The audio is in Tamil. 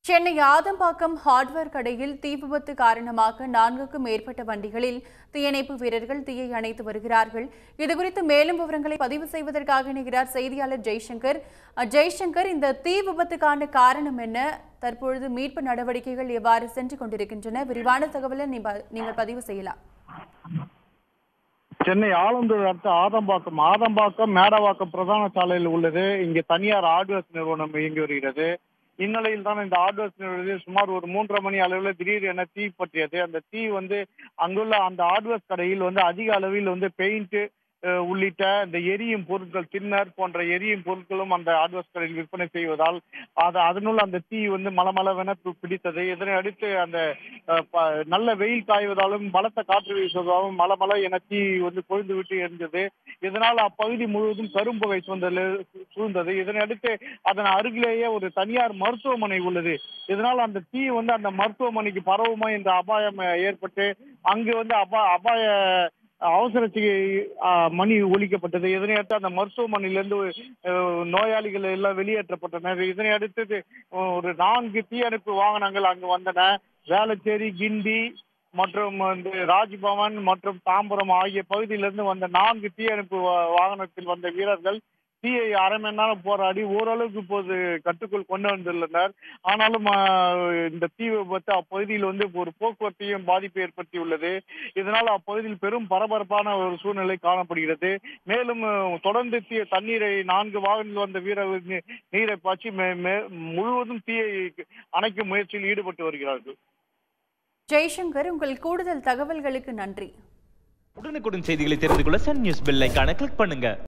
சென்னை ஆதம்பாக்கம் ஹார்ட்வேர் கடையில் தீ விபத்து காரணமாக நான்குக்கும் மேற்பட்ட வண்டிகளில் தீயணைப்பு வீரர்கள் தீயை அணைத்து வருகிறார்கள் இதுகுறித்து மேலும் விவரங்களை பதிவு செய்வதற்காக இணைகிறார் செய்தியாளர் ஜெய்சங்கர் அஹ், ஜெய்சங்கர் இந்த தீ விபத்துக்கான காரணம் என்ன தற்பொழுது மீட்பு நடவடிக்கைகள் எவ்வாறு சென்று கொண்டிருக்கின்றன விரிவான தகவலை நீ- நீங்கள் பதிவு செய்யலாம் சென்னை ஆலந்தூர் அடுத்த ஆதம்பாக்கம் ஆதம்பாக்கம் மேடவாக்கம் பிரதான சாலையில் உள்ளது இங்கே தனியார் ஆர்டிஎஸ் நிறுவனம் இயங்கி வருகிறது இந்நிலையில் தான் இந்த ஆர்டிஎஸ் நிறுவனத்தில் சுமார் ஒரு மூன்றரை மணி அளவில் திடீர் என தீ பற்றியது அந்த தீ வந்து அங்குள்ள அந்த ஆர்டிஎஸ் கடையில் வந்து அதிக அளவில் வந்து பெயிண்ட் உள்ளிட்ட இந்த எரியும் பொருட்கள் தின்னர் போன்ற எரியும் பொருட்களும் அந்த ஆர்டிஎஸ் கடையில் விற்பனை செய்வதால் அது அதனுள் அந்த தீ வந்து மலமளவென பி- பிடித்தது இதனை அடுத்து அந்த அஹ், ப- நல்ல வெயில் காய்வதாலும் பலத்த காற்று வீசுவதாலும் மல மல என தீ வந்து கொழுந்து விட்டு எரிந்தது இதனால் அப்பகுதி முழுவதும் கரும்புகை சூழ்ந்தது சூழ்ந்தது இதனை அடுத்து அதன் அருகிலேயே ஒரு தனியார் மருத்துவமனை உள்ளது இதனால் அந்த தீ வந்து அந்த மருத்துவமனைக்கு பரவுமா என்ற அபாயம் அஹ், ஏற்பட்டு அங்கு வந்து அபா அபாய அவசர சிகிச்சை அஹ், மணி ஒலிக்கப்பட்டது இதனை அடுத்து அந்த மருத்துவமனையிலிருந்து அஹ், நோயாளிகள் எல்லாம் வெளியேற்றப்பட்டனர் இதனை அடுத்து அஹ், ஒரு நான்கு தீயணைப்பு வாகனங்கள் அங்கு வந்தன வேளச்சேரி கிண்டி மற்றும் வந்து ராஜ்பவன் மற்றும் தாம்பரம் ஆகிய பகுதியிலிருந்து வந்த நான்கு தீயணைப்பு வா- வாகனத்தில் வந்த வீரர்கள் தீயை அரை மணி நேரம் போராடி ஓரளவுக்கு இப்போது கட்டுக்குள் கொண்டு வந்துள்ளனர் ஆனாலும் ஆஹ், இந்த தீ விபத்து அப்பகுதியில் வந்து ஒரு போக்குவரத்தையும் பாதிப்பு ஏற்படுத்தியுள்ளது இதனால் அப்பகுதியில் பெரும் பரபரப்பான ஒரு சூழ்நிலை காணப்படுகிறது மேலும் ஆஹ், தொடர்ந்து தீ தண்ணீரை நான்கு வாகனத்தில் வந்த வீரர்கள் நீ- நீரை பாய்ச்சி மே- மே- முழுவதும் தீயை அணைக்கும் முயற்சியில் ஈடுபட்டு வருகிறார்கள் ஜெய்சங்கர் உங்கள் கூடுதல் தகவல்களுக்கு நன்றி உடனுக்குடன் செய்திகளை தெரிந்து கொள்ள சன் நியூஸ் பெல் ஐகானை கிளிக் பண்ணுங்க